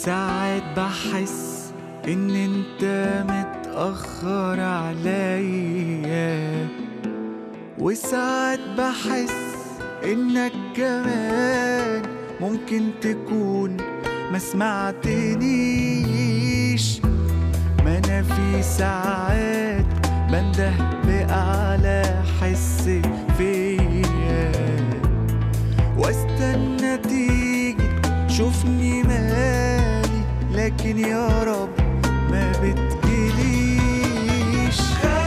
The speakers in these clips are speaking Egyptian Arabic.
ساعات بحس ان انت متأخر عليا وساعات بحس انك كمان ممكن تكون ما سمعتنيش ما انا في ساعات بنده بأعلى حس فيا واستنى تيجي شوفني مالي لكن يا رب ما بتجيليش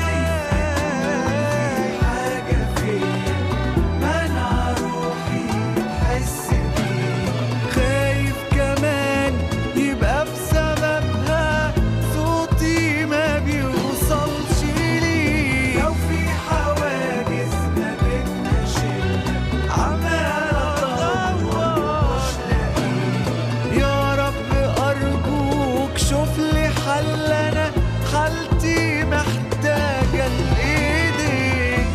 خايف حاجة فيا منع روحي تحس بيه خايف كمان يبقى بسببها صوتي ما بيوصلش ليه لو في حواجز ما بينا شلة عمال ادور مش لاقيه يا رب ارجوك شوف لي حل انا حالتي محتاجة لايديك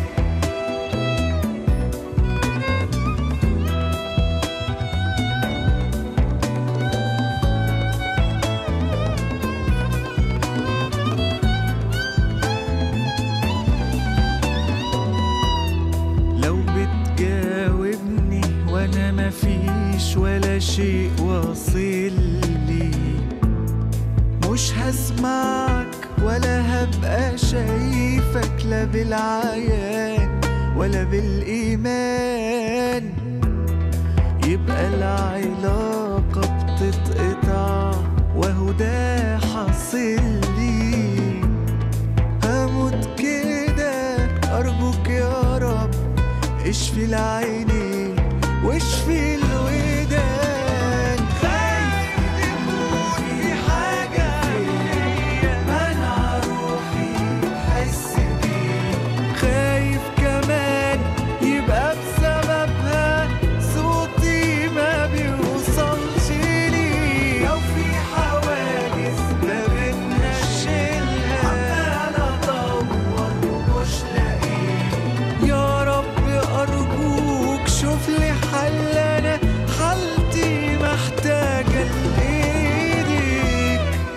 لو بتجاوبني وانا مفيش ولا شيء واصل لي مش هسمعك ولا هبقى شايفك لا بالعيان ولا بالإيمان يبقى العلاقة بتتقطع وهو ده حاصل لي هموت كده أرجوك يا رب اشفي العينين واشفي الودان خايف تكون في حاجة فيا منع روحي تحس بيه خايف كمان يبقى بسببها صوتي ما بيوصلش ليه لو في حواجز ما بينا شيلها عمال ادور ومش لاقيه يا رب أرجوك شوف لي حل أنا حالتي محتاجة لإيديك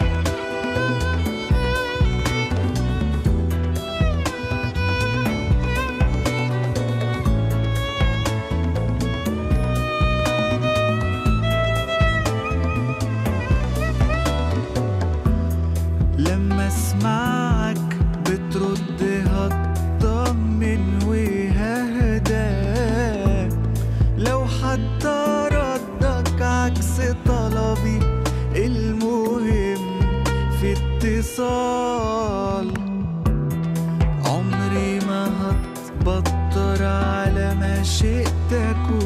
لما اسمعك بترد هطمن وههدى لو حتى ردك عكس طلبي المهم في اتصال عمري ما هتبطر على ما شئت اكون